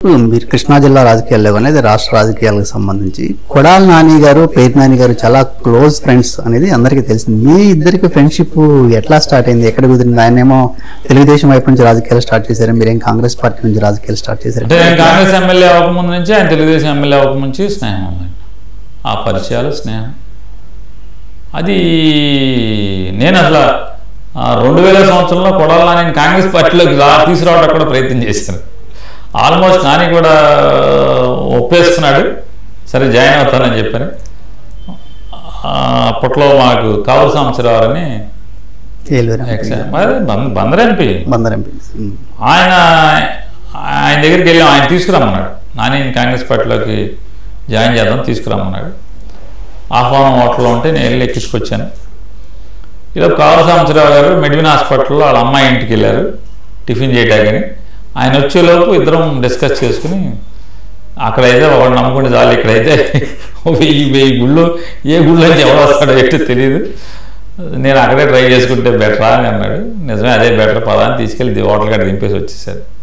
మీరు కృష్ణా జిల్లా రాజకీయాల్లో అనేది రాష్ట్ర రాజకీయాలకు సంబంధించి కొడాల నాని గారు పేరు నాని గారు చాలా క్లోజ్ ఫ్రెండ్స్ అనేది అందరికీ తెలిసింది మీ ఇద్దరికి ఫ్రెండ్షిప్ ఎట్లా స్టార్ట్ అయింది ఎక్కడ కుదిరింది ఆయన ఏమో తెలుగుదేశం వైపు నుంచి రాజకీయాలు స్టార్ట్ చేశారు మీరేం కాంగ్రెస్ పార్టీ నుంచి రాజకీయాలు స్టార్ట్ చేశారు అంటే నేను కాంగ్రెస్ ఎమ్మెల్యే అవ్వకముందు నుంచి ఆయన తెలుగుదేశం ఎమ్మెల్యే అవ్వకముందు స్నేహం ఉందండి ఆ పరిచయాలు స్నేహం అది నేను అసలు ఆ రెండు వేల సంవత్సరంలో కొడాల నేను కాంగ్రెస్ పార్టీలోకి రా తీసుకురావడానికి కూడా ప్రయత్నం చేశాను ఆల్మోస్ట్ నాని కూడా ఒప్పేసుకున్నాడు సరే జాయిన్ అవుతానని చెప్పాను ఆ, అప్పట్లో మాకు కావల సంవత్సరాలని ఏలూరు బందర్ ఎంపీ బందర్ ఎంపీ ఉమ్. ఆయన ఆయన దగ్గరికి వెళ్ళాం ఆయన తీసుకురమ్మన్నాడు నాని కాంగ్రెస్ పార్టీలోకి జాయిన్ చేద్దాం తీసుకురమ్మన్నాడు ఆహ్వానం హోటల్లో ఉంటే నేను వెళ్ళి ఎక్కించుకొచ్చాను ఇలా కావల సంవత్సరావు గారు మెడివిన్ హాస్పిటల్లో వాళ్ళ అమ్మాయి ఇంటికి వెళ్ళారు టిఫిన్ చేయడానికి ఆయన వచ్చేలోపు ఇద్దరం డిస్కస్ చేసుకుని అక్కడైతే ఒకడు నమ్ముకుంటే చాలు ఇక్కడైతే వెయ్యి వెయ్యి గుళ్ళు ఏ గుళ్ళు నుంచి ఎవరు వస్తాడో ఏంటో తెలియదు నేను అక్కడే ట్రై చేసుకుంటే బెటరా అని అన్నాడు నిజమే అదే బెటర్ పదా అని తీసుకెళ్ళి హోటల్ కాడ దింపేసి వచ్చేసారు